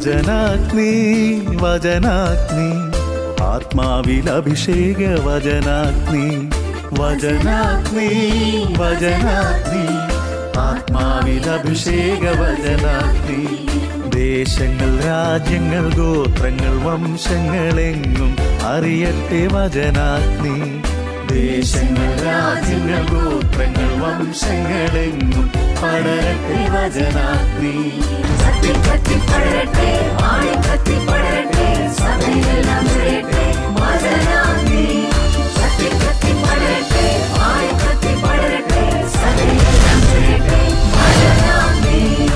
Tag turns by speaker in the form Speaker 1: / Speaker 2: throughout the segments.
Speaker 1: വചനാഗ്നി വചനാഗ്നി ആത്മാവിൽ അഭിഷേക വചനാഗ്നി വചനാഗ്നി വചനാഗ്നി ആത്മാവിൽ അഭിഷേക വചനാഗ്നി ദേശങ്ങൾ രാജ്യങ്ങൾ ഗോത്രങ്ങൾ വംശങ്ങളെങ്ങും അറിയട്ടെ വചനാഗ്നി ദേശങ്ങൾ രാജ്യങ്ങൾ ഗോത്രങ്ങൾ വംശങ്ങളെങ്ങും പടരട്ടെ വചനാഗ്നി
Speaker 2: കത്തി കത്തി പടരട്ടെ ആഴി കത്തി പടരട്ടെ സഭയെല്ലാം നിറയട്ടെ വചനാഗ്നി കത്തി കത്തി പടരട്ടെ ആഴി കത്തി പടരട്ടെ സഭയെല്ലാം നിറയട്ടെ വചനാഗ്നി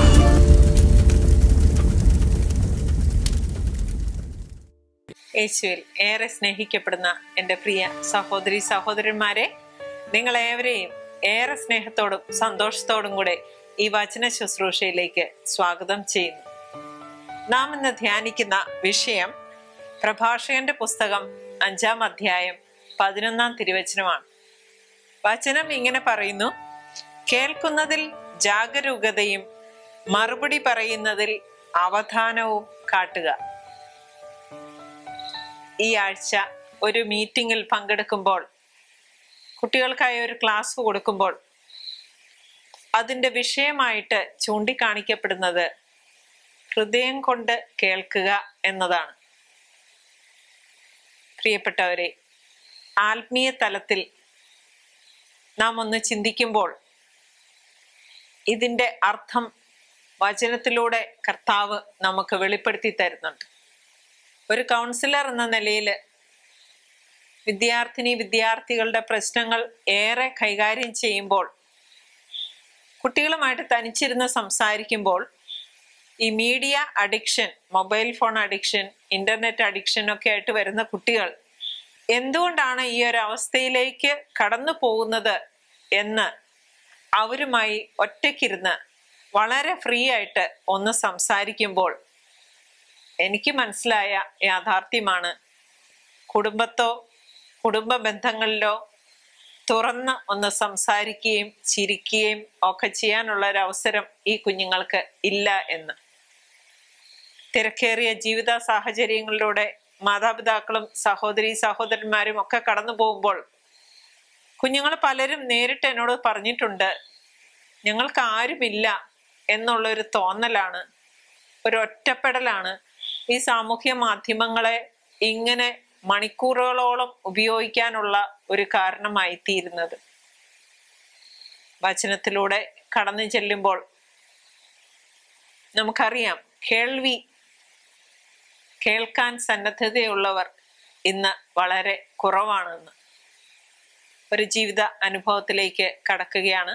Speaker 3: യേശുവിൽ ഏറെ സ്നേഹിക്കപ്പെടുന്ന എൻ്റെ പ്രിയ സഹോദരി സഹോദരന്മാരെ നിങ്ങളേവരെയും ഏറെ സ്നേഹത്തോടും സന്തോഷത്തോടും കൂടെ ഈ വചന ശുശ്രൂഷയിലേക്ക് സ്വാഗതം ചെയ്യുന്നു നാം ഇന്ന് ധ്യാനിക്കുന്ന വിഷയം പ്രഭാഷകന്റെ പുസ്തകം അഞ്ചാം അധ്യായം പതിനൊന്നാം തിരുവചനമാണ് വചനം ഇങ്ങനെ പറയുന്നു കേൾക്കുന്നതിൽ ജാഗരൂകതയും മറുപടി പറയുന്നതിൽ അവധാനവും കാട്ടുക ഈ ആഴ്ച ഒരു മീറ്റിംഗിൽ പങ്കെടുക്കുമ്പോൾ കുട്ടികൾക്കായി ഒരു ക്ലാസ് കൊടുക്കുമ്പോൾ അതിൻ്റെ വിഷയമായിട്ട് ചൂണ്ടിക്കാണിക്കപ്പെടുന്നത് ഹൃദയം കൊണ്ട് കേൾക്കുക എന്നതാണ് പ്രിയപ്പെട്ടവരെ ആത്മീയ തലത്തിൽ നാം ഒന്ന് ചിന്തിക്കുമ്പോൾ ഇതിൻ്റെ അർത്ഥം വചനത്തിലൂടെ കർത്താവ് നമുക്ക് വെളിപ്പെടുത്തി തരുന്നുണ്ട് ഒരു കൗൺസിലർ എന്ന നിലയിൽ വിദ്യാർത്ഥിനി വിദ്യാർത്ഥികളുടെ പ്രശ്നങ്ങൾ ഏറെ കൈകാര്യം ചെയ്യുമ്പോൾ കുട്ടികളുമായിട്ട് തനിച്ചിരുന്ന് സംസാരിക്കുമ്പോൾ ഈ media addiction mobile phone addiction internet addiction ഒക്കെ ആയിട്ട് വരുന്ന കുട്ടികൾ എന്തുകൊണ്ടാണ് ഈ ഒരു അവസ്ഥയിലേക്ക് കടന്നു പോകുന്നത് എന്ന് അവരുമായി ഒറ്റയ്ക്കിരുന്ന് വളരെ ഫ്രീ ആയിട്ട് ഒന്ന് സംസാരിക്കുമ്പോൾ എനിക്ക് മനസ്സിലായ യാഥാർത്ഥ്യമാണ് കുടുംബത്തോ കുടുംബ ബന്ധങ്ങളിലോ തുറന്ന് ഒന്ന് സംസാരിക്കുകയും ചിരിക്കുകയും ഒക്കെ ചെയ്യാനുള്ള ഒരു അവസരം ഈ കുഞ്ഞുങ്ങൾക്ക് ഇല്ല എന്ന് തിരക്കേറിയ ജീവിത സാഹചര്യങ്ങളിലൂടെ മാതാപിതാക്കളും സഹോദരി സഹോദരന്മാരും ഒക്കെ കടന്നു പോകുമ്പോൾ കുഞ്ഞുങ്ങൾ പലരും നേരിട്ട് എന്നോട് പറഞ്ഞിട്ടുണ്ട് ഞങ്ങൾക്ക് ആരുമില്ല എന്നുള്ളൊരു തോന്നലാണ് ഒരു ഒറ്റപ്പെടലാണ് ഈ സാമൂഹ്യ മാധ്യമങ്ങളെ ഇങ്ങനെ മണിക്കൂറുകളോളം ഉപയോഗിക്കാനുള്ള ഒരു കാരണമായി തീരുന്നത് വചനത്തിലൂടെ കടന്നു ചെല്ലുമ്പോൾ നമുക്കറിയാം കേൾവി കേൾക്കാൻ സന്നദ്ധതയുള്ളവർ ഇന്ന് വളരെ കുറവാണെന്ന് ഒരു ജീവിത അനുഭവത്തിലേക്ക് കടക്കുകയാണ്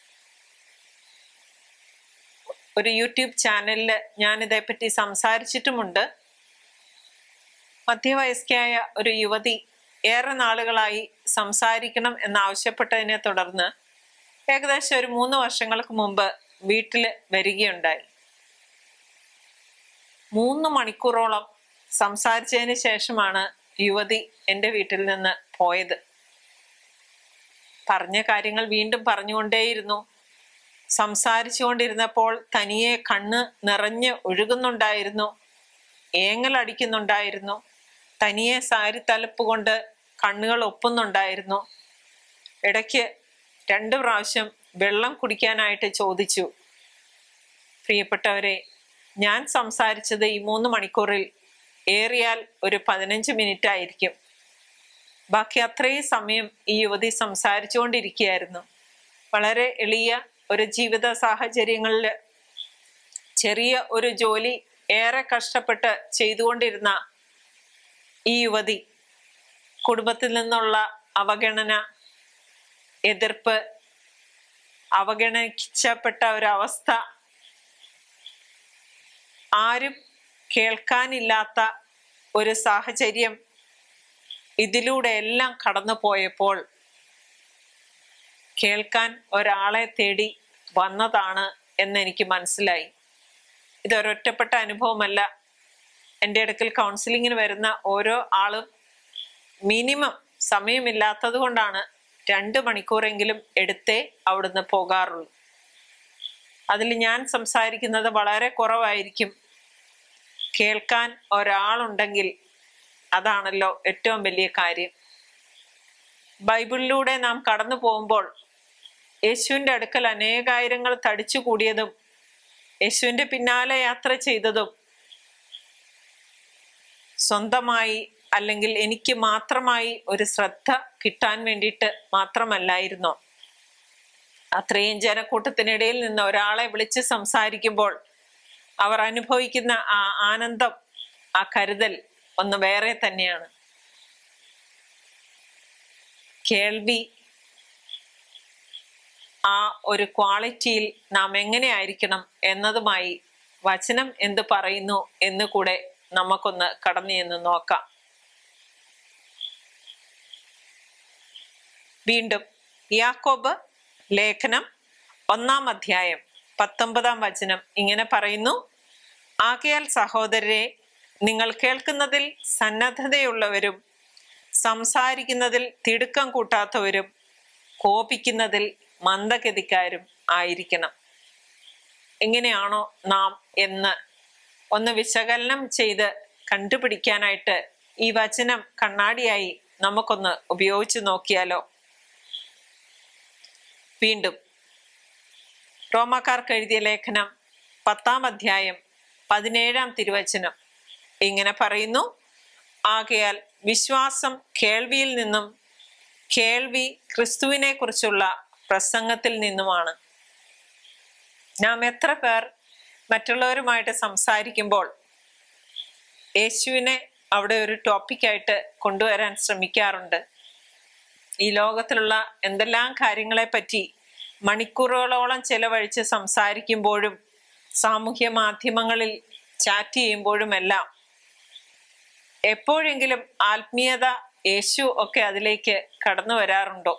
Speaker 3: ഒരു യൂട്യൂബ് ചാനലിൽ ഞാനിതേപ്പറ്റി സംസാരിച്ചിട്ടുമുണ്ട് മധ്യവയസ്കയായ ഒരു യുവതി ഏറെ നാളുകളായി സംസാരിക്കണം എന്നാവശ്യപ്പെട്ടതിനെ തുടർന്ന് ഏകദേശം ഒരു മൂന്ന് വർഷങ്ങൾക്ക് മുമ്പ് വീട്ടിൽ വരികയുണ്ടായി മൂന്ന് മണിക്കൂറോളം സംസാരിച്ചതിന് ശേഷമാണ് യുവതി എൻ്റെ വീട്ടിൽ നിന്ന് പോയത് പറഞ്ഞ കാര്യങ്ങൾ വീണ്ടും പറഞ്ഞുകൊണ്ടേയിരുന്നു സംസാരിച്ചുകൊണ്ടിരുന്നപ്പോൾ തനിയെ കണ്ണ് നിറഞ്ഞ് ഒഴുകുന്നുണ്ടായിരുന്നു ഏങ്ങൽ അടിക്കുന്നുണ്ടായിരുന്നു തനിയെ സാരി തലപ്പ് കൊണ്ട് കണ്ണുകൾ ഒപ്പുന്നുണ്ടായിരുന്നു ഇടയ്ക്ക് രണ്ട് പ്രാവശ്യം വെള്ളം കുടിക്കാനായിട്ട് ചോദിച്ചു പ്രിയപ്പെട്ടവരെ ഞാൻ സംസാരിച്ചത് ഈ മൂന്ന് മണിക്കൂറിൽ ഏറിയാൽ ഒരു പതിനഞ്ച് മിനിറ്റ് ആയിരിക്കും ബാക്കി അത്രയും സമയം ഈ യുവതി സംസാരിച്ചുകൊണ്ടിരിക്കുകയായിരുന്നു വളരെ എളിയ ഒരു ജീവിത സാഹചര്യങ്ങളിൽ ചെറിയ ഒരു ജോലി ഏറെ കഷ്ടപ്പെട്ട് ചെയ്തുകൊണ്ടിരുന്ന ഈ യുവതി കുടുംബത്തിൽ നിന്നുള്ള അവഗണന എതിർപ്പ് അവഗണിക്കപ്പെട്ട ഒരവസ്ഥ ആരും കേൾക്കാനില്ലാത്ത ഒരു സാഹചര്യം ഇതിലൂടെ എല്ലാം കടന്നു പോയപ്പോൾ കേൾക്കാൻ ഒരാളെ തേടി വന്നതാണ് എന്ന് എനിക്ക് മനസ്സിലായി ഇതൊരൊറ്റപ്പെട്ട അനുഭവമല്ല എൻ്റെ അടുക്കൽ കൗൺസിലിങ്ങിന് വരുന്ന ഓരോ ആളും മിനിമം സമയമില്ലാത്തത് കൊണ്ടാണ് രണ്ട് മണിക്കൂറെങ്കിലും എടുത്തേ അവിടുന്ന് പോകാറുള്ളൂ അതിൽ ഞാൻ സംസാരിക്കുന്നത് വളരെ കുറവായിരിക്കും കേൾക്കാൻ ഒരാളുണ്ടെങ്കിൽ അതാണല്ലോ ഏറ്റവും വലിയ കാര്യം ബൈബിളിലൂടെ നാം കടന്നു പോകുമ്പോൾ യേശുവിൻ്റെ അടുക്കൽ അനേകായിരങ്ങൾ തടിച്ചു കൂടിയതും യേശുവിൻ്റെ പിന്നാലെ യാത്ര ചെയ്തതും സ്വന്തമായി അല്ലെങ്കിൽ എനിക്ക് മാത്രമായി ഒരു ശ്രദ്ധ കിട്ടാൻ വേണ്ടിയിട്ട് മാത്രമല്ലായിരുന്നോ അത്രയും ജനക്കൂട്ടത്തിനിടയിൽ നിന്ന് ഒരാളെ വിളിച്ച് സംസാരിക്കുമ്പോൾ അവർ അനുഭവിക്കുന്ന ആ ആനന്ദം ആ കരുതൽ ഒന്ന് വേറെ തന്നെയാണ് കേൾവി ആ ഒരു ക്വാളിറ്റിയിൽ നാം എങ്ങനെയായിരിക്കണം എന്നതുമായി വചനം എന്ത് പറയുന്നു എന്ന് കൂടെ നമുക്കൊന്ന് കടന്നു ചെന്ന് നോക്കാം വീണ്ടും യാക്കോബ് ലേഖനം ഒന്നാം അധ്യായം പത്തൊമ്പതാം വചനം ഇങ്ങനെ പറയുന്നു ആകയാൽ സഹോദരരെ നിങ്ങൾ കേൾക്കുന്നതിൽ സന്നദ്ധതയുള്ളവരും സംസാരിക്കുന്നതിൽ തിടുക്കം കൂട്ടാത്തവരും കോപിക്കുന്നതിൽ മന്ദഗതിക്കാരും ആയിരിക്കണം എങ്ങനെയാണോ നാം എന്ന് ഒന്ന് വിശകലനം ചെയ്ത് കണ്ടുപിടിക്കാനായിട്ട് ഈ വചനം കണ്ണാടിയായി നമുക്കൊന്ന് ഉപയോഗിച്ചു നോക്കിയാലോ വീണ്ടും റോമാക്കാർക്ക് എഴുതിയ ലേഖനം പത്താം അധ്യായം പതിനേഴാം തിരുവചനം ഇങ്ങനെ പറയുന്നു ആകയാൽ വിശ്വാസം കേൾവിയിൽ നിന്നും കേൾവി ക്രിസ്തുവിനെ കുറിച്ചുള്ള പ്രസംഗത്തിൽ നിന്നുമാണ് നാം എത്ര പേർ മറ്റുള്ളവരുമായിട്ട് സംസാരിക്കുമ്പോൾ യേശുവിനെ അവിടെ ഒരു ടോപ്പിക്കായിട്ട് കൊണ്ടുവരാൻ ശ്രമിക്കാറുണ്ട് ഈ ലോകത്തിലുള്ള എന്തെല്ലാം കാര്യങ്ങളെ പറ്റി മണിക്കൂറുകളോളം ചെലവഴിച്ച് സംസാരിക്കുമ്പോഴും സാമൂഹ്യ മാധ്യമങ്ങളിൽ ചാറ്റ് ചെയ്യുമ്പോഴുമെല്ലാം എപ്പോഴെങ്കിലും ആത്മീയത യേശു ഒക്കെ അതിലേക്ക് കടന്നു വരാറുണ്ടോ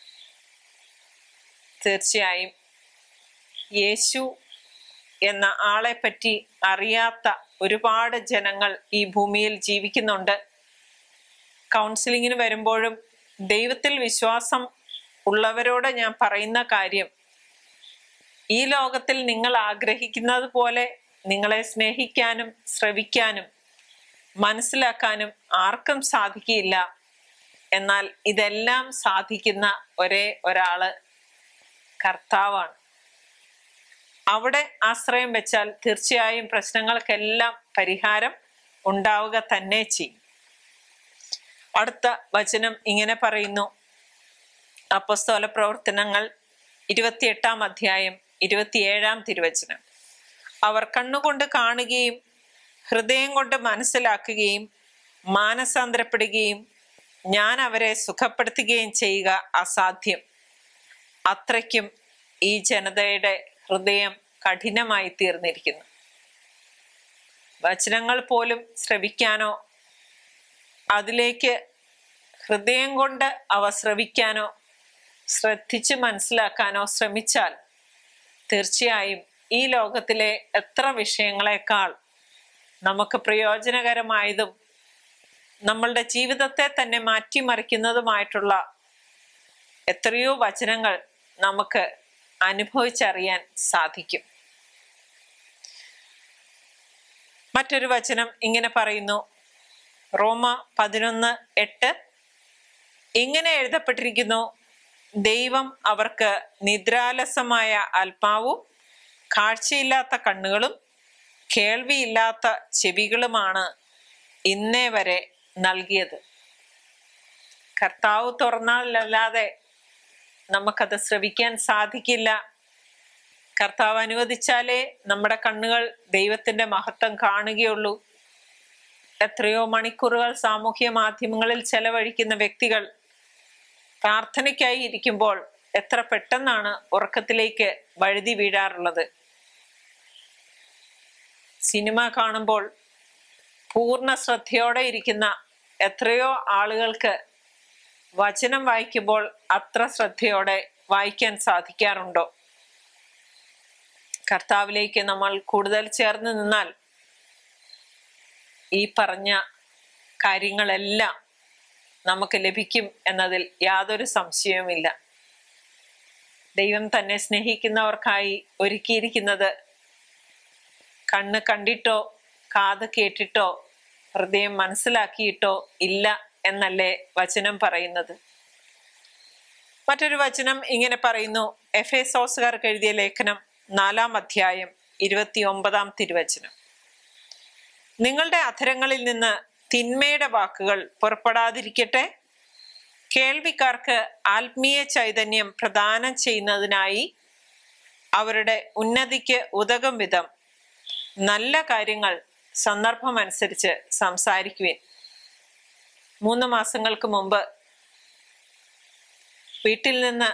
Speaker 3: തീർച്ചയായും യേശു എന്ന ആളെ പറ്റി അറിയാത്ത ഒരുപാട് ജനങ്ങൾ ഈ ഭൂമിയിൽ ജീവിക്കുന്നുണ്ട് കൗൺസിലിങ്ങിന് വരുമ്പോഴും ദൈവത്തിൽ വിശ്വാസം ഉള്ളവരോട് ഞാൻ പറയുന്ന കാര്യം ഈ ലോകത്തിൽ നിങ്ങൾ ആഗ്രഹിക്കുന്നത് പോലെ നിങ്ങളെ സ്നേഹിക്കാനും ശ്രവിക്കാനും മനസ്സിലാക്കാനും ആർക്കും സാധിക്കില്ല എന്നാൽ ഇതെല്ലാം സാധിക്കുന്ന ഒരേ ഒരാള് കർത്താവാണ് അവിടെ ആശ്രയം വെച്ചാൽ തീർച്ചയായും പ്രശ്നങ്ങൾക്കെല്ലാം പരിഹാരം ഉണ്ടാവുക തന്നെ ചെയ്യും അടുത്ത വചനം ഇങ്ങനെ പറയുന്നു അപ്പസ്തോല പ്രവർത്തനങ്ങൾ ഇരുപത്തിയെട്ടാം അധ്യായം ഇരുപത്തിയേഴാം തിരുവചനം അവർ കണ്ണുകൊണ്ട് കാണുകയും ഹൃദയം കൊണ്ട് മനസ്സിലാക്കുകയും മാനസാന്തരപ്പെടുകയും ഞാൻ അവരെ സുഖപ്പെടുത്തുകയും ചെയ്യുക അസാധ്യം അത്രയ്ക്കും ഈ ജനതയുടെ ഹൃദയം കഠിനമായി തീർന്നിരിക്കുന്നു വചനങ്ങൾ പോലും ശ്രവിക്കാനോ അതിലേക്ക് ഹൃദയം കൊണ്ട് അവ ശ്രവിക്കാനോ ശ്രദ്ധിച്ച് മനസ്സിലാക്കാനോ ശ്രമിച്ചാൽ തീർച്ചയായും ഈ ലോകത്തിലെ എത്ര വിഷയങ്ങളെക്കാൾ നമുക്ക് പ്രയോജനകരമായതും നമ്മളുടെ ജീവിതത്തെ തന്നെ മാറ്റിമറിക്കുന്നതുമായിട്ടുള്ള എത്രയോ വചനങ്ങൾ നമുക്ക് അനുഭവിച്ചറിയാൻ സാധിക്കും മറ്റൊരു വചനം ഇങ്ങനെ പറയുന്നു റോമ പതിനൊന്ന് എട്ട് ഇങ്ങനെ എഴുതപ്പെട്ടിരിക്കുന്നു ദൈവം അവർക്ക് നിദ്രാലസമായ ആത്മാവും കാഴ്ചയില്ലാത്ത കണ്ണുകളും കേൾവിയില്ലാത്ത ചെവികളുമാണ് ഇന്നേ വരെ നൽകിയത് കർത്താവ് തുറന്നാലല്ലാതെ നമുക്കത് ശ്രവിക്കാൻ സാധിക്കില്ല കർത്താവ് അനുവദിച്ചാലേ നമ്മുടെ കണ്ണുകൾ ദൈവത്തിന്റെ മഹത്വം കാണുകയുള്ളൂ എത്രയോ മണിക്കൂറുകൾ സാമൂഹ്യ മാധ്യമങ്ങളിൽ ചെലവഴിക്കുന്ന വ്യക്തികൾ പ്രാർത്ഥനയ്ക്കായി ഇരിക്കുമ്പോൾ എത്ര പെട്ടെന്നാണ് ഉറക്കത്തിലേക്ക് വഴുതി വീഴാറുള്ളത് സിനിമ കാണുമ്പോൾ പൂർണ്ണ ശ്രദ്ധയോടെ ഇരിക്കുന്ന എത്രയോ ആളുകൾക്ക് വചനം വായിക്കുമ്പോൾ അത്ര ശ്രദ്ധയോടെ വായിക്കാൻ സാധിക്കാറുണ്ടോ കർത്താവിലേക്ക് നമ്മൾ കൂടുതൽ ചേർന്ന് നിന്നാൽ ഈ പറഞ്ഞ കാര്യങ്ങളെല്ലാം നമുക്ക് ലഭിക്കും എന്നതിൽ യാതൊരു സംശയവുമില്ല ദൈവം തന്നെ സ്നേഹിക്കുന്നവർക്കായി ഒരുക്കിയിരിക്കുന്നത് കണ്ണ് കണ്ടിട്ടോ കാത് കേട്ടിട്ടോ ഹൃദയം മനസ്സിലാക്കിയിട്ടോ ഇല്ല എന്നല്ലേ വചനം പറയുന്നത് മറ്റൊരു വചനം ഇങ്ങനെ പറയുന്നു എഫ് എസോസുകാർക്ക് എഴുതിയ ലേഖനം നാലാം അധ്യായം ഇരുപത്തി ഒമ്പതാം തിരുവചനം നിങ്ങളുടെ അധരങ്ങളിൽ നിന്ന് തിന്മയുടെ വാക്കുകൾ പുറപ്പെടാതിരിക്കട്ടെ കേൾവിക്കാർക്ക് ആത്മീയ ചൈതന്യം പ്രദാനം ചെയ്യുന്നതിനായി അവരുടെ ഉന്നതിക്ക് ഉതകും വിധം നല്ല കാര്യങ്ങൾ സന്ദർഭമനുസരിച്ച് സംസാരിക്കുവിൻ മൂന്ന് മാസങ്ങൾക്ക് മുമ്പ് വീട്ടിൽ നിന്ന്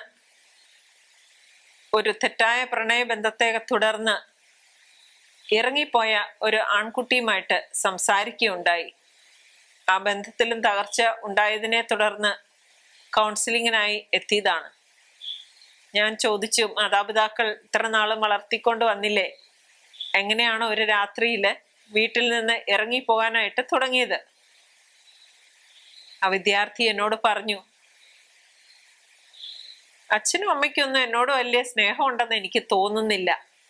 Speaker 3: ഒരു തെറ്റായ പ്രണയബന്ധത്തെ തുടർന്ന് ഇറങ്ങിപ്പോയ ഒരു ആൺകുട്ടിയുമായിട്ട് സംസാരിക്കുകയുണ്ടായി ആ ബന്ധത്തിലും തകർച്ച ഉണ്ടായതിനെ തുടർന്ന് കൗൺസിലിങ്ങിനായി എത്തിയതാണ് ഞാൻ ചോദിച്ചു മാതാപിതാക്കൾ ഇത്ര നാളും വളർത്തിക്കൊണ്ട് വന്നില്ലേ എങ്ങനെയാണ് ഒരു രാത്രിയിൽ വീട്ടിൽ നിന്ന് ഇറങ്ങിപ്പോകാനായിട്ട് തുടങ്ങിയത് ആ വിദ്യാർത്ഥി എന്നോട് പറഞ്ഞു അച്ഛനും അമ്മയ്ക്കൊന്നും എന്നോട് വലിയ സ്നേഹമുണ്ടെന്ന് എനിക്ക് തോന്നുന്നില്ല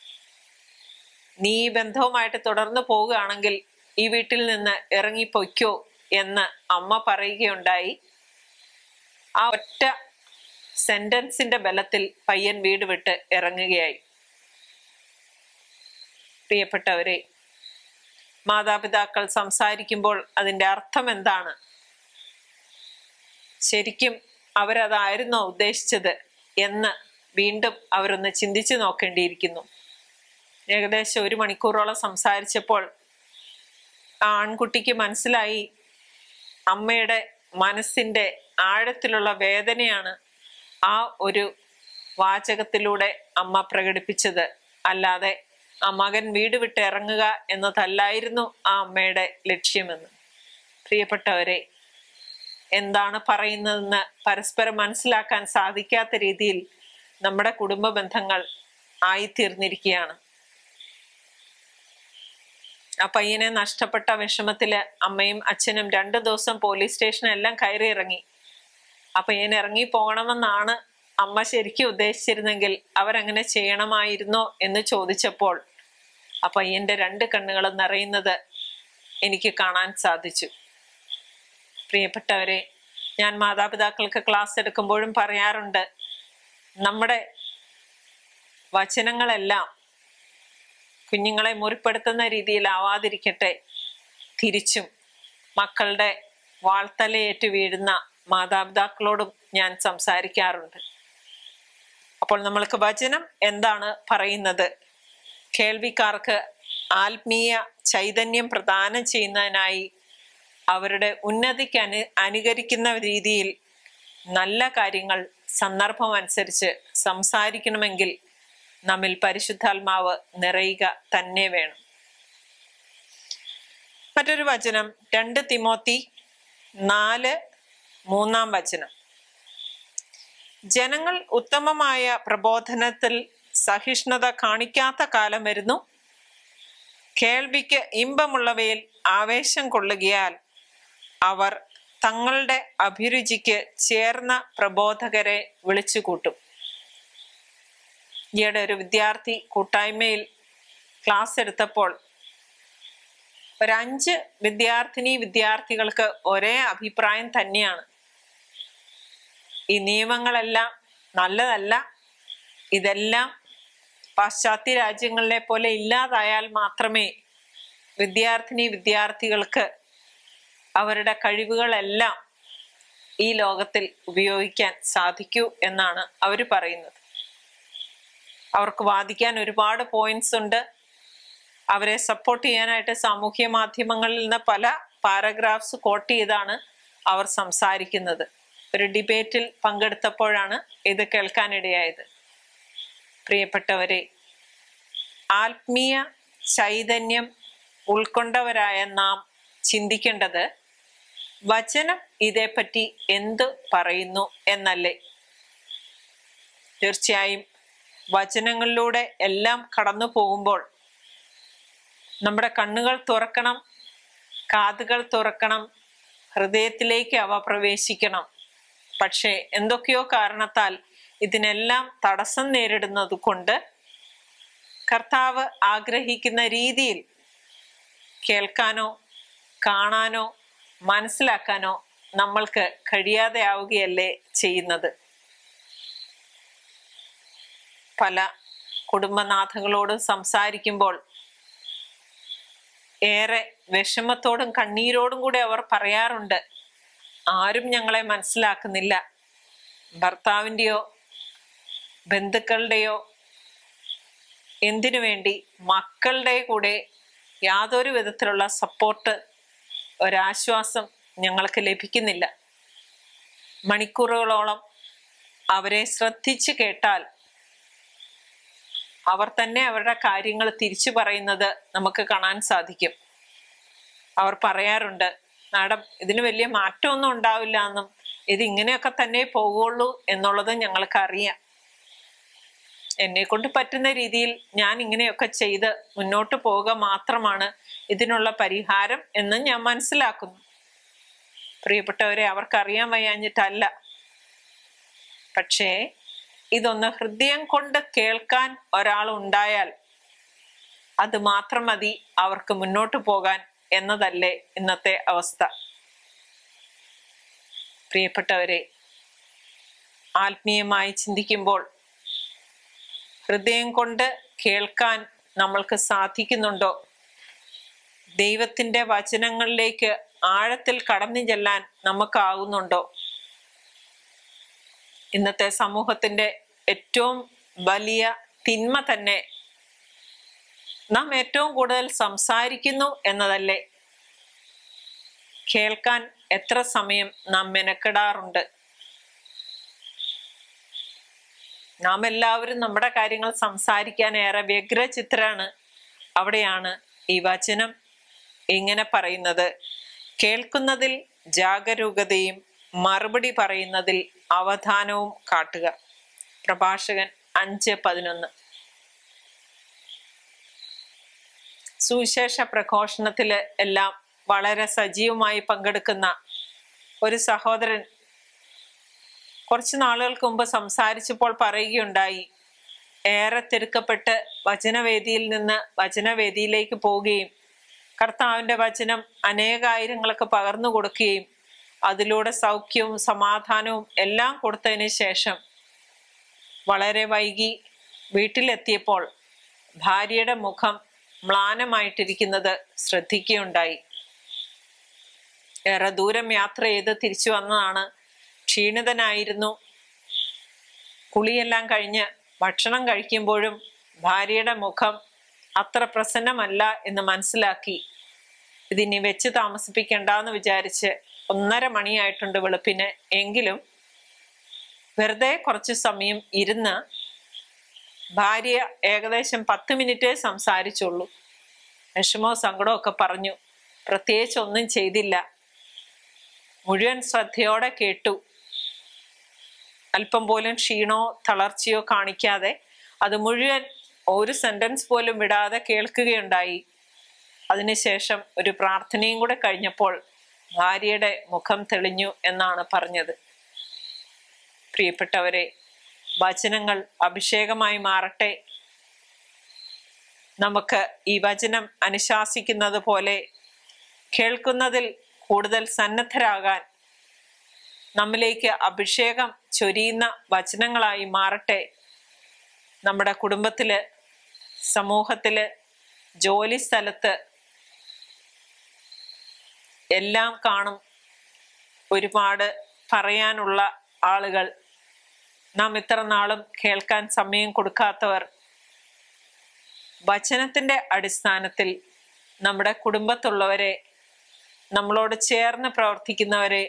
Speaker 3: നീ ഈ ബന്ധവുമായിട്ട് തുടർന്ന് പോവുകയാണെങ്കിൽ ഈ വീട്ടിൽ നിന്ന് ഇറങ്ങിപ്പൊയ്ക്കോ എന്ന് അമ്മ പറയുകയുണ്ടായി ആ ഒറ്റ സെന്റൻസിന്റെ ബലത്തിൽ പയ്യൻ വീട് വിട്ട് ഇറങ്ങുകയായി പ്രിയപ്പെട്ടവരെ മാതാപിതാക്കൾ സംസാരിക്കുമ്പോൾ അതിന്റെ അർത്ഥം എന്താണ് ശരിക്കും അവരതായിരുന്നോ ഉദ്ദേശിച്ചത് എന്ന് വീണ്ടും അവരൊന്ന് ചിന്തിച്ചു നോക്കേണ്ടിയിരിക്കുന്നു ഏകദേശം ഒരു മണിക്കൂറോളം സംസാരിച്ചപ്പോൾ ആ ആൺകുട്ടിക്ക് മനസ്സിലായി അമ്മയുടെ മനസ്സിന്റെ ആഴത്തിലുള്ള വേദനയാണ് ആ ഒരു വാചകത്തിലൂടെ അമ്മ പ്രകടിപ്പിച്ചത് അല്ലാതെ ആ മകൻ വീട് വിട്ട് ഇറങ്ങുക എന്നതല്ലായിരുന്നു ആ അമ്മയുടെ ലക്ഷ്യമെന്ന് പ്രിയപ്പെട്ടവരെ എന്താണ് പറയുന്നതെന്ന് പരസ്പരം മനസ്സിലാക്കാൻ സാധിക്കാത്ത രീതിയിൽ നമ്മുടെ കുടുംബ ബന്ധങ്ങൾ ആയിത്തീർന്നിരിക്കുകയാണ് ആ പയ്യനെ നഷ്ടപ്പെട്ട വിഷമത്തില് അമ്മയും അച്ഛനും രണ്ടു ദിവസം പോലീസ് സ്റ്റേഷനെല്ലാം കയറി ഇറങ്ങി ആ പയ്യൻ ഇറങ്ങി പോകണമെന്നാണ് അമ്മ ശരിക്കും ഉദ്ദേശിച്ചിരുന്നെങ്കിൽ അവരങ്ങനെ ചെയ്യണമായിരുന്നോ എന്ന് ചോദിച്ചപ്പോൾ ആ പയ്യന്റെ രണ്ട് കണ്ണുകളും നിറയുന്നത് എനിക്ക് കാണാൻ സാധിച്ചു പ്രിയപ്പെട്ടവരെ ഞാൻ മാതാപിതാക്കൾക്ക് ക്ലാസ് എടുക്കുമ്പോഴും പറയാറുണ്ട് നമ്മുടെ വചനങ്ങളെല്ലാം കുഞ്ഞുങ്ങളെ മുറിപ്പെടുത്തുന്ന രീതിയിലാവാതിരിക്കട്ടെ തിരിച്ചും മക്കളുടെ വാൾത്തലയേറ്റ് വീഴുന്ന മാതാപിതാക്കളോടും ഞാൻ സംസാരിക്കാറുണ്ട് അപ്പോൾ നമ്മൾക്ക് വചനം എന്താണ് പറയുന്നത് കേൾവിക്കാർക്ക് ആത്മീയ ചൈതന്യം പ്രദാനം ചെയ്യുന്നതിനായി അവരുടെ ഉന്നതിക്ക് അനു അനുകരിക്കുന്ന രീതിയിൽ നല്ല കാര്യങ്ങൾ സന്ദർഭം അനുസരിച്ച് സംസാരിക്കണമെങ്കിൽ നമ്മിൽ പരിശുദ്ധാത്മാവ് നിറയുക തന്നെ വേണം മറ്റൊരു വചനം രണ്ട് തിമോത്തി നാല് മൂന്നാം വചനം ജനങ്ങൾ ഉത്തമമായ പ്രബോധനത്തിൽ സഹിഷ്ണുത കാണിക്കാത്ത കാലം വരുന്നു കേൾവിക്ക് ഇമ്പമുള്ളവയിൽ ആവേശം കൊള്ളുകയാൽ അവർ തങ്ങളുടെ അഭിരുചിക്ക് ചേർന്ന പ്രബോധകരെ വിളിച്ചുകൂട്ടും ഈയിടെ ഒരു വിദ്യാർത്ഥി കൂട്ടായ്മയിൽ ക്ലാസ് എടുത്തപ്പോൾ ഒരു അഞ്ച് വിദ്യാർത്ഥിനി വിദ്യാർത്ഥികൾക്ക് ഒരേ അഭിപ്രായം തന്നെയാണ് ഈ നിയമങ്ങളെല്ലാം നല്ലതല്ല ഇതെല്ലാം പാശ്ചാത്യ രാജ്യങ്ങളിലെ പോലെ ഇല്ലാതായാൽ മാത്രമേ വിദ്യാർത്ഥിനി വിദ്യാർത്ഥികൾക്ക് അവരുടെ കഴിവുകളെല്ലാം ഈ ലോകത്തിൽ ഉപയോഗിക്കാൻ സാധിക്കൂ എന്നാണ് അവർ പറയുന്നത് അവർക്ക് വാദിക്കാൻ ഒരുപാട് പോയിന്റ്സ് ഉണ്ട് അവരെ സപ്പോർട്ട് ചെയ്യാനായിട്ട് സാമൂഹ്യ മാധ്യമങ്ങളിൽ നിന്ന് പല പാരഗ്രാഫ്സ് കോട്ട് ചെയ്താണ് അവർ സംസാരിക്കുന്നത് ഒരു ഡിബേറ്റിൽ പങ്കെടുത്തപ്പോഴാണ് ഇത് കേൾക്കാനിടയായത് പ്രിയപ്പെട്ടവരെ ആത്മീയ ചൈതന്യം ഉൾക്കൊണ്ടവരായ നാം ചിന്തിക്കേണ്ടത് വചനം ഇതേപ്പറ്റി എന്ത് പറയുന്നു എന്നല്ലേ തീർച്ചയായും വചനങ്ങളിലൂടെ എല്ലാം കടന്നു പോകുമ്പോൾ നമ്മുടെ കണ്ണുകൾ തുറക്കണം കാതുകൾ തുറക്കണം ഹൃദയത്തിലേക്ക് അവ പ്രവേശിക്കണം പക്ഷേ എന്തൊക്കെയോ കാരണത്താൽ ഇതിനെല്ലാം തടസ്സം നേരിടുന്നത് കൊണ്ട് കർത്താവ് ആഗ്രഹിക്കുന്ന രീതിയിൽ കേൾക്കാനോ കാണാനോ മനസ്സിലാക്കാനോ നമ്മൾക്ക് കഴിയാതെ ആവുകയല്ലേ ചെയ്യുന്നത് പല കുടുംബനാഥങ്ങളോടും സംസാരിക്കുമ്പോൾ ഏറെ വിഷമത്തോടും കണ്ണീരോടും കൂടെ അവർ പറയാറുണ്ട് ആരും ഞങ്ങളെ മനസ്സിലാക്കുന്നില്ല ഭർത്താവിൻ്റെയോ ബന്ധുക്കളുടെയോ എന്തിനു വേണ്ടി മക്കളുടെ കൂടെ യാതൊരു വിധത്തിലുള്ള സപ്പോർട്ട് ഒരാശ്വാസം ഞങ്ങൾക്ക് ലഭിക്കുന്നില്ല മണിക്കൂറുകളോളം അവരെ ശ്രദ്ധിച്ച് കേട്ടാൽ അവർ തന്നെ അവരുടെ കാര്യങ്ങൾ തിരിച്ചു പറയുന്നത് നമുക്ക് കാണാൻ സാധിക്കും അവർ പറയാറുണ്ട് മാഡം ഇതിന് വലിയ മാറ്റമൊന്നും ഉണ്ടാവില്ല എന്നും ഇത് ഇങ്ങനെയൊക്കെ തന്നെ പോകുള്ളൂ എന്നുള്ളത് ഞങ്ങൾക്ക് അറിയാം എന്നെ കൊണ്ട് പറ്റുന്ന രീതിയിൽ ഞാൻ ഇങ്ങനെയൊക്കെ ചെയ്ത് മുന്നോട്ട് പോവുക മാത്രമാണ് ഇതിനുള്ള പരിഹാരം എന്ന് ഞാൻ മനസ്സിലാക്കുന്നു പ്രിയപ്പെട്ടവരെ അവർക്കറിയാൻ വയ്യാഞ്ഞിട്ടല്ല പക്ഷേ ഇതൊന്ന് ഹൃദയം കൊണ്ട് കേൾക്കാൻ ഒരാൾ ഉണ്ടായാൽ അത് മാത്രം മതി അവർക്ക് മുന്നോട്ട് പോകാൻ എന്നതല്ലേ ഇന്നത്തെ അവസ്ഥ പ്രിയപ്പെട്ടവരെ ആത്മീയമായി ചിന്തിക്കുമ്പോൾ ഹൃദയം കൊണ്ട് കേൾക്കാൻ നമ്മൾക്ക് സാധിക്കുന്നുണ്ടോ ദൈവത്തിന്റെ വചനങ്ങളിലേക്ക് ആഴത്തിൽ കടന്നു ചെല്ലാൻ നമുക്കാവുന്നുണ്ടോ ഇന്നത്തെ സമൂഹത്തിന്റെ ഏറ്റവും വലിയ തിന്മ തന്നെ നാം ഏറ്റവും കൂടുതൽ സംസാരിക്കുന്നു എന്നതല്ലേ കേൾക്കാൻ എത്ര സമയം നാം മെനക്കെടാറുണ്ട് നാം എല്ലാവരും നമ്മുടെ കാര്യങ്ങൾ സംസാരിക്കാൻ ഏറെ വ്യഗ്രചിത്രാണ് അവിടെയാണ് ഈ വചനം ഇങ്ങനെ പറയുന്നത് കേൾക്കുന്നതിൽ ജാഗരൂകതയും മറുപടി പറയുന്നതിൽ അവധാനവും കാട്ടുക പ്രഭാഷകൻ അഞ്ച് പതിനൊന്ന് സുവിശേഷ പ്രഘോഷണത്തില് എല്ലാം വളരെ സജീവമായി പങ്കെടുക്കുന്ന ഒരു സഹോദരൻ കുറച്ച് നാളുകൾക്ക് മുമ്പ് സംസാരിച്ചപ്പോൾ പറയുകയുണ്ടായി ഏറെ തിരുക്കപ്പെട്ട് വചനവേദിയിൽ നിന്ന് വചനവേദിയിലേക്ക് പോവുകയും കർത്താവിന്റെ വചനം അനേകായിരങ്ങൾക്ക് പകർന്നു കൊടുക്കുകയും അതിലൂടെ സൗഖ്യവും സമാധാനവും എല്ലാം കൊടുത്തതിന് ശേഷം വളരെ വൈകി വീട്ടിലെത്തിയപ്പോൾ ഭാര്യയുടെ മുഖം മ്ലാനമായിട്ടിരിക്കുന്നത് ശ്രദ്ധിക്കുകയുണ്ടായി ഏറെ ദൂരം യാത്ര ചെയ്ത് തിരിച്ചു വന്നതാണ് ക്ഷീണിതനായിരുന്നു കുളിയെല്ലാം കഴിഞ്ഞ് ഭക്ഷണം കഴിക്കുമ്പോഴും ഭാര്യയുടെ മുഖം അത്ര പ്രസന്നമല്ല എന്ന് മനസ്സിലാക്കി ഇതിനി വെച്ച് താമസിപ്പിക്കണ്ടെന്ന് വിചാരിച്ച് ഒന്നര മണിയായിട്ടുണ്ട് വെളുപ്പിന് എങ്കിലും വെറുതെ കുറച്ച് സമയം ഇരുന്ന് ഭാര്യ ഏകദേശം പത്ത് മിനിറ്റേ സംസാരിച്ചുള്ളൂ വിഷമോ സങ്കടമോ ഒക്കെ പറഞ്ഞു പ്രത്യേകിച്ച് ഒന്നും ചെയ്തില്ല മുഴുവൻ ശ്രദ്ധയോടെ കേട്ടു അല്പം പോലും ക്ഷീണോ തളർച്ചയോ കാണിക്കാതെ അത് മുഴുവൻ ഒരു സെന്റൻസ് പോലും വിടാതെ കേൾക്കുകയുണ്ടായി അതിനുശേഷം ഒരു പ്രാർത്ഥനയും കൂടെ കഴിഞ്ഞപ്പോൾ ഭാര്യയുടെ മുഖം തെളിഞ്ഞു എന്നാണ് പറഞ്ഞത് പ്രിയപ്പെട്ടവരെ വചനങ്ങൾ അഭിഷേകമായി മാറട്ടെ നമുക്ക് ഈ വചനം അനുശാസിക്കുന്നത് പോലെ കേൾക്കുന്നതിൽ കൂടുതൽ സന്നദ്ധരാകാൻ നമ്മിലേക്ക് അഭിഷേകം ചൊരിയുന്ന വചനങ്ങളായി മാറട്ടെ നമ്മുടെ കുടുംബത്തില് സമൂഹത്തില് ജോലി സ്ഥലത്ത് എല്ലാം കാണും ഒരുപാട് പറയാനുള്ള ആളുകൾ നാം ഇത്ര നാളും കേൾക്കാൻ സമയം കൊടുക്കാത്തവർ വചനത്തിന്റെ അടിസ്ഥാനത്തിൽ നമ്മുടെ കുടുംബത്തുള്ളവരെ നമ്മളോട് ചേർന്ന് പ്രവർത്തിക്കുന്നവരെ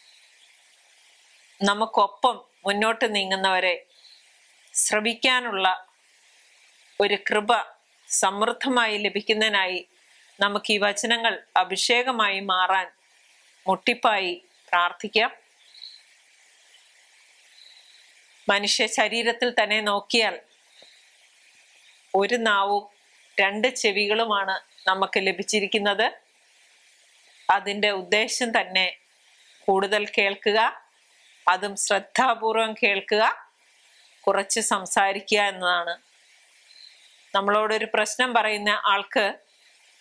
Speaker 3: നമുക്കൊപ്പം മുന്നോട്ട് നീങ്ങുന്നവരെ ശ്രവിക്കാനുള്ള ഒരു കൃപ സമൃദ്ധമായി ലഭിക്കുന്നതിനായി നമുക്ക് ഈ വചനങ്ങൾ അഭിഷേകമായി മാറാൻ മുട്ടിപ്പായി പ്രാർത്ഥിക്കാം മനുഷ്യ ശരീരത്തിൽ തന്നെ നോക്കിയാൽ ഒരു നാവും രണ്ട് ചെവികളുമാണ് നമുക്ക് ലഭിച്ചിരിക്കുന്നത് അതിൻ്റെ ഉദ്ദേശം തന്നെ കൂടുതൽ കേൾക്കുക അതും ശ്രദ്ധാപൂർവം കേൾക്കുക കുറച്ച് സംസാരിക്കുക എന്നതാണ് നമ്മളോടൊരു പ്രശ്നം പറയുന്ന ആൾക്ക്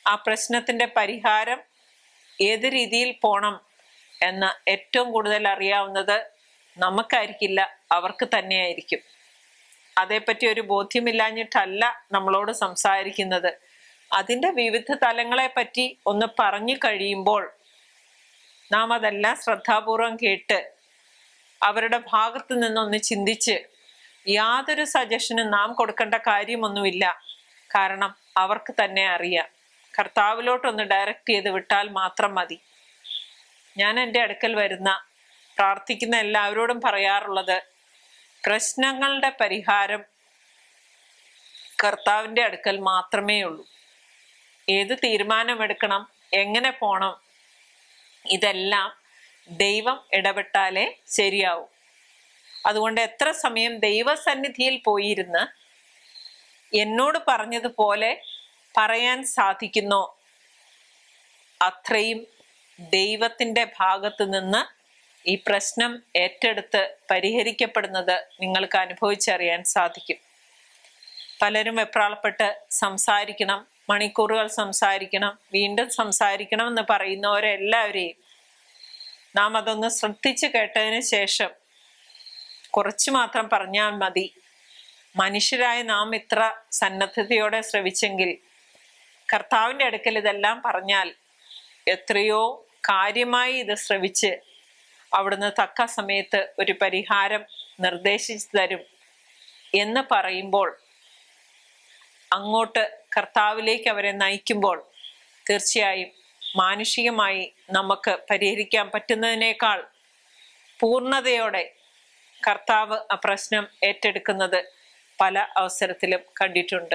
Speaker 3: ആ പ്രശ്നത്തിന്റെ പരിഹാരം ഏത് രീതിയിൽ പോണം എന്ന് ഏറ്റവും കൂടുതൽ അറിയാവുന്നത് നമുക്കായിരിക്കില്ല അവർക്ക് തന്നെയായിരിക്കും അതേപ്പറ്റി ഒരു ബോധ്യമില്ലാഞ്ഞിട്ടല്ല നമ്മളോട് സംസാരിക്കുന്നത് അതിൻ്റെ വിവിധ തലങ്ങളെ പറ്റി ഒന്ന് പറഞ്ഞു കഴിയുമ്പോൾ നാം അതെല്ലാം ശ്രദ്ധാപൂർവം കേട്ട് അവരുടെ ഭാഗത്ത് നിന്നൊന്ന് ചിന്തിച്ച് യാതൊരു സജഷനും നാം കൊടുക്കേണ്ട കാര്യമൊന്നുമില്ല കാരണം അവർക്ക് തന്നെ അറിയാം കർത്താവിലോട്ടൊന്ന് ഡയറക്റ്റ് ചെയ്ത് വിട്ടാൽ മാത്രം മതി ഞാൻ എൻ്റെ അടുക്കൽ വരുന്ന പ്രാർത്ഥിക്കുന്ന എല്ലാവരോടും പറയാറുള്ളത് പ്രശ്നങ്ങളുടെ പരിഹാരം കർത്താവിൻ്റെ അടുക്കൽ മാത്രമേ ഉള്ളൂ ഏത് തീരുമാനമെടുക്കണം എങ്ങനെ പോണം ഇതെല്ലാം ദൈവം ഇടപെട്ടാലേ ശരിയാവും അതുകൊണ്ട് എത്ര സമയം ദൈവസന്നിധിയിൽ പോയിരുന്ന് എന്നോട് പറഞ്ഞതുപോലെ പറയാൻ സാധിക്കുന്നോ അത്രയും ദൈവത്തിൻ്റെ ഭാഗത്ത് നിന്ന് ഈ പ്രശ്നം ഏറ്റെടുത്ത് പരിഹരിക്കപ്പെടുന്നത് നിങ്ങൾക്ക് അനുഭവിച്ചറിയാൻ സാധിക്കും പലരും വെപ്രാളപ്പെട്ട് സംസാരിക്കണം മണിക്കൂറുകൾ സംസാരിക്കണം വീണ്ടും സംസാരിക്കണം എന്ന് പറയുന്നവരെല്ലാവരെയും നാം അതൊന്ന് ശ്രദ്ധിച്ചു കേട്ടതിന് ശേഷം കുറച്ചു മാത്രം പറഞ്ഞാൽ മതി മനുഷ്യരായ നാം ഇത്ര സന്നദ്ധതയോടെ ശ്രവിച്ചെങ്കിൽ കർത്താവിൻ്റെ അടുക്കൽ ഇതെല്ലാം പറഞ്ഞാൽ എത്രയോ കാര്യമായി ഇത് ശ്രവിച്ച് അവിടുന്ന് തക്ക സമയത്ത് ഒരു പരിഹാരം നിർദ്ദേശിച്ചു തരും എന്ന് പറയുമ്പോൾ അങ്ങോട്ട് കർത്താവിലേക്ക് അവരെ നയിക്കുമ്പോൾ തീർച്ചയായും മാനുഷികമായി നമുക്ക് പരിഹരിക്കാൻ പറ്റുന്നതിനേക്കാൾ പൂർണ്ണതയോടെ കർത്താവ് ആ പ്രശ്നം ഏറ്റെടുക്കുന്നത് പല അവസരത്തിലും കണ്ടിട്ടുണ്ട്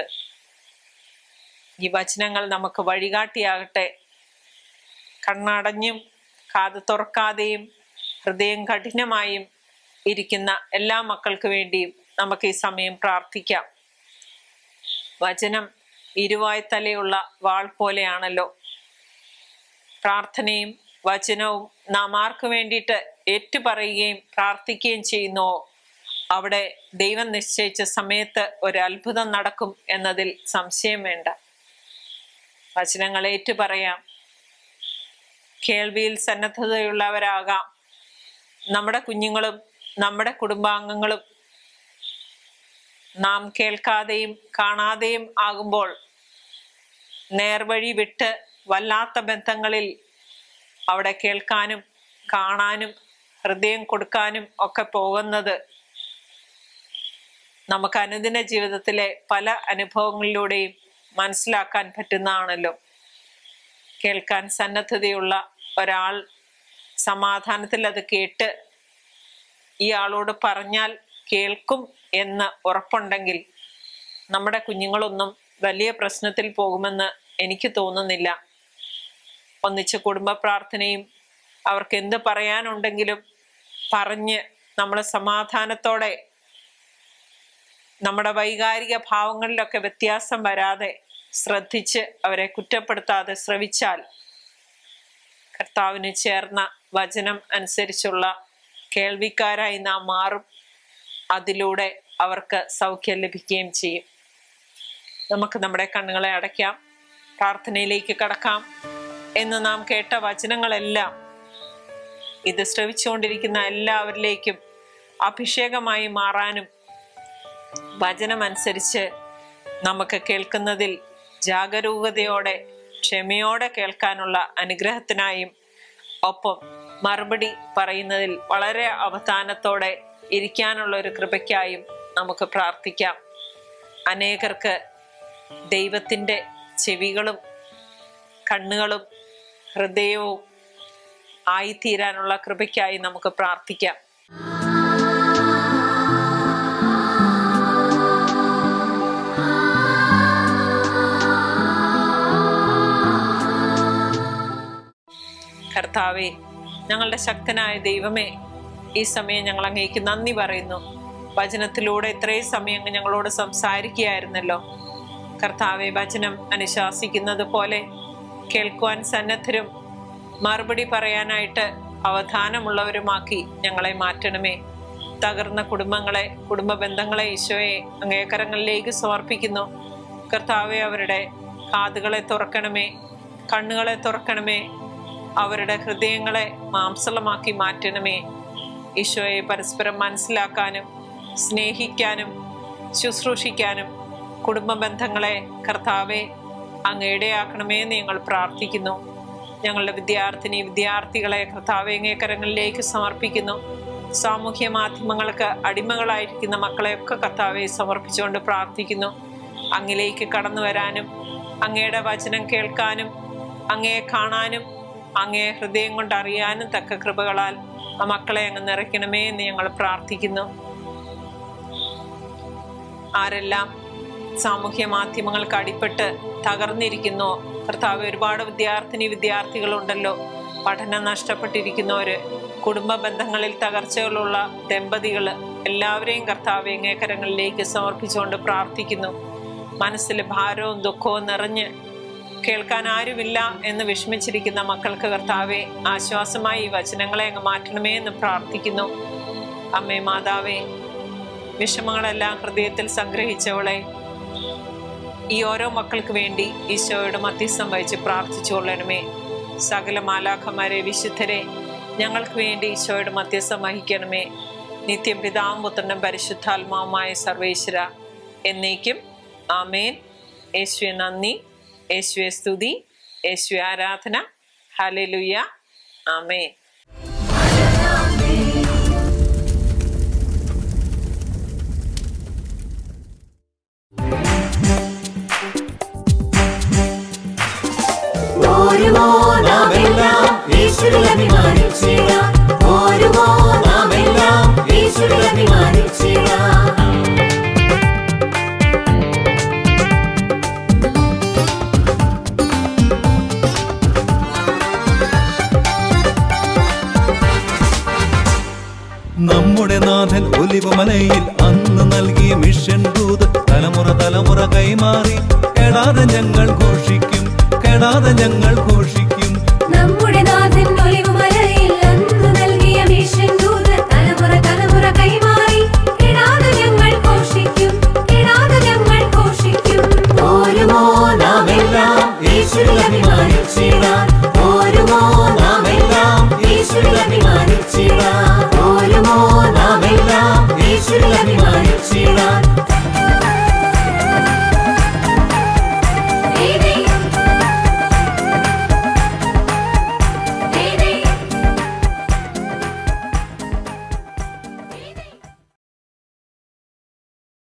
Speaker 3: ഈ വചനങ്ങൾ നമുക്ക് വഴികാട്ടിയാകട്ടെ കണ്ണടഞ്ഞും കാത് തുറക്കാതെയും ഹൃദയം കഠിനമായും ഇരിക്കുന്ന എല്ലാ മക്കൾക്ക് വേണ്ടിയും നമുക്ക് ഈ സമയം പ്രാർത്ഥിക്കാം വചനം ഇരുവായ്ത്തലയുള്ള വാൾ പോലെയാണല്ലോ പ്രാർത്ഥനയും വചനവും നാം ആർക്ക് വേണ്ടിയിട്ട് ഏറ്റുപറയുകയും പ്രാർത്ഥിക്കുകയും ചെയ്യുന്നുവോ അവിടെ ദൈവം നിശ്ചയിച്ച സമയത്ത് ഒരു അത്ഭുതം നടക്കും എന്നതിൽ സംശയം വേണ്ട വചനങ്ങൾ ഏറ്റുപറയാം കേൾവിയിൽ സന്നദ്ധതയുള്ളവരാകാം നമ്മുടെ കുഞ്ഞുങ്ങളും നമ്മുടെ കുടുംബാംഗങ്ങളും നാം കേൾക്കാതെയും കാണാതെയും ആകുമ്പോൾ നേർവഴി വിട്ട് വല്ലാത്ത ബന്ധങ്ങളിൽ അവിടെ കേൾക്കാനും കാണാനും ഹൃദയം കൊടുക്കാനും ഒക്കെ പോകുന്നത് നമുക്ക് അനുദിന ജീവിതത്തിലെ പല അനുഭവങ്ങളിലൂടെയും മനസ്സിലാക്കാൻ പറ്റുന്നതാണല്ലോ കേൾക്കാൻ സന്നദ്ധതയുള്ള ഒരാൾ സമാധാനത്തിൽ അത് കേട്ട് ഈ ആളോട് പറഞ്ഞാൽ കേൾക്കും എന്ന് ഉറപ്പുണ്ടെങ്കിൽ നമ്മുടെ കുഞ്ഞുങ്ങളൊന്നും വലിയ പ്രശ്നത്തിൽ പോകുമെന്ന് എനിക്ക് തോന്നുന്നില്ല ഒന്നിച്ച് കുടുംബ പ്രാർത്ഥനയും അവർക്ക് എന്ത് പറയാനുണ്ടെങ്കിലും പറഞ്ഞ് നമ്മൾ സമാധാനത്തോടെ നമ്മുടെ വൈകാരിക ഭാവങ്ങളിലൊക്കെ വ്യത്യാസം വരാതെ ശ്രദ്ധിച്ച് അവരെ കുറ്റപ്പെടുത്താതെ ശ്രവിച്ചാൽ കർത്താവിന് ചേർന്ന വചനം അനുസരിച്ചുള്ള കേൾവിക്കാരായി നാം മാറും അതിലൂടെ അവർക്ക് സൗഖ്യം ലഭിക്കുകയും ചെയ്യും നമുക്ക് നമ്മുടെ കണ്ണുകളെ അടയ്ക്കാം പ്രാർത്ഥനയിലേക്ക് കടക്കാം എന്ന് നാം കേട്ട വചനങ്ങളെല്ലാം ഇത് ശ്രവിച്ചുകൊണ്ടിരിക്കുന്ന എല്ലാവരിലേക്കും അഭിഷേകമായി മാറാനും വചനമനുസരിച്ച് നമുക്ക് കേൾക്കുന്നതിൽ ജാഗരൂകതയോടെ ക്ഷമയോടെ കേൾക്കാനുള്ള അനുഗ്രഹത്തിനായും ഒപ്പം മറുപടി പറയുന്നതിൽ വളരെ അവധാനത്തോടെ ഇരിക്കാനുള്ള ഒരു കൃപയ്ക്കായും നമുക്ക് പ്രാർത്ഥിക്കാം അനേകർക്ക് ദൈവത്തിൻ്റെ ചെവികളും കണ്ണുകളും ഹൃദയവും ആയിത്തീരാനുള്ള കൃപയ്ക്കായി നമുക്ക് പ്രാർത്ഥിക്കാം കർത്താവെ ഞങ്ങളുടെ ശക്തനായ ദൈവമേ ഈ സമയം ഞങ്ങൾ അങ്ങേക്ക് നന്ദി പറയുന്നു വചനത്തിലൂടെ ഇത്രയും സമയം അങ്ങ് ഞങ്ങളോട് സംസാരിക്കുകയായിരുന്നല്ലോ കർത്താവെ വചനം അനുശാസിക്കുന്നത് പോലെ കേൾക്കുവാൻ സന്നദ്ധരും മറുപടി പറയാനായിട്ട് അവധാനമുള്ളവരുമാക്കി ഞങ്ങളെ മാറ്റണമേ തകർന്ന കുടുംബങ്ങളെ കുടുംബ ബന്ധങ്ങളെ ഈശോയെ അങ്ങേക്കരങ്ങളിലേക്ക് സമർപ്പിക്കുന്നു കർത്താവെ അവരുടെ കാതുകളെ തുറക്കണമേ കണ്ണുകളെ തുറക്കണമേ അവരുടെ ഹൃദയങ്ങളെ മാംസളമാക്കി മാറ്റണമേ ഈശോയെ പരസ്പരം മനസ്സിലാക്കാനും സ്നേഹിക്കാനും ശുശ്രൂഷിക്കാനും കുടുംബ ബന്ധങ്ങളെ കർത്താവെ അങ്ങ് ഇടയാക്കണമേ എന്ന് ഞങ്ങൾ പ്രാർത്ഥിക്കുന്നു ഞങ്ങളുടെ വിദ്യാർത്ഥിനി വിദ്യാർത്ഥികളെ കർത്താവെ അങ്ങേ കരങ്ങളിലേക്ക് സമർപ്പിക്കുന്നു സാമൂഹ്യ മാധ്യമങ്ങൾക്ക് അടിമകളായിരിക്കുന്ന മക്കളെയൊക്കെ കർത്താവെ സമർപ്പിച്ചുകൊണ്ട് പ്രാർത്ഥിക്കുന്നു അങ്ങിലേക്ക് കടന്നു വരാനും അങ്ങയുടെ വചനം കേൾക്കാനും അങ്ങയെ കാണാനും അങ്ങയെ ഹൃദയം കൊണ്ട് അറിയാനും തക്ക കൃപകളാൽ ആ മക്കളെ അങ്ങ് നിറയ്ക്കണമേ എന്ന് ഞങ്ങൾ പ്രാർത്ഥിക്കുന്നു ആരെല്ലാം സാമൂഹ്യ മാധ്യമങ്ങൾക്ക് അടിപ്പെട്ട് തകർന്നിരിക്കുന്നു കർത്താവ് ഒരുപാട് വിദ്യാർത്ഥിനി വിദ്യാർത്ഥികളുണ്ടല്ലോ പഠനം നഷ്ടപ്പെട്ടിരിക്കുന്നവര് കുടുംബ ബന്ധങ്ങളിൽ തകർച്ചകളുള്ള ദമ്പതികൾ എല്ലാവരെയും കർത്താവ് എങ്ങേക്കരങ്ങളിലേക്ക് സമർപ്പിച്ചുകൊണ്ട് പ്രാർത്ഥിക്കുന്നു മനസ്സിൽ ഭാരവും ദുഃഖവും നിറഞ്ഞ് കേൾക്കാൻ ആരുമില്ല എന്ന് വിഷമിച്ചിരിക്കുന്ന മക്കൾക്ക് കർത്താവെ ആശ്വാസമായി ഈ വചനങ്ങളെ അങ്ങ് മാറ്റണമേ എന്ന് പ്രാർത്ഥിക്കുന്നു അമ്മേ മാതാവേ വിഷമങ്ങളെല്ലാം ഹൃദയത്തിൽ സംഗ്രഹിച്ചവളെ ഈ ഓരോ മക്കൾക്ക് വേണ്ടി ഈശോയുടെ മധ്യസ്ഥം വഹിച്ച് പ്രാർത്ഥിച്ചുകൊള്ളണമേ സകല മാലാഖമാരെ വിശുദ്ധരെ ഞങ്ങൾക്ക് വേണ്ടി ഈശോയുടെ മധ്യസ്ഥം വഹിക്കണമേ നിത്യം പിതാവും പുത്രനും പരിശുദ്ധാത്മാവുമായ സർവേശ്വര എന്നേക്കും ആമേൻ യേശുവെ നന്ദി യേശുവെ സ്തുതി യേശുവെ ആരാധന ഹലലുയ ആമേൻ
Speaker 2: ഓരുമോ നാമെല്ലാം യേശുവിൽ അഭിമാനിച്ചിടാം ഓരുമോ നാമെല്ലാം യേശുവിൽ അഭിമാനിച്ചിടാം
Speaker 1: നമ്മുടെ നാഥൻ ഒലിവമലയിൽ അന്ന് നൽകിയ മിഷൻ ദൂത് തലമുറ തലമുറ കൈമാറി കെടാതെ ഞങ്ങൾ ഘോഷിക്കും കെടാതെ ഞങ്ങൾ ഘോഷിക്കും
Speaker 2: നമ്മുടെ നാഥൻ ഒലിവുമലയിൽ അന്ന് നൽകിയ മിഷൻ ദൂത് തലമുറ തലമുറ കൈമാറി കിടാതെ ഞങ്ങൾ ഘോഷിക്കും കിടാതെ ഞങ്ങൾ ഘോഷിക്കും ഓരുമോ നാമെല്ലാം യേശുവിൽ അഭിമാനിച്ചിടാം ഓരുമോ നാമെല്ലാം യേശുവിൽ അഭിമാനിച്ചിടാം ഓരുമോ നാമെല്ലാം യേശുവിൽ അഭിമാനിച്ചിടാം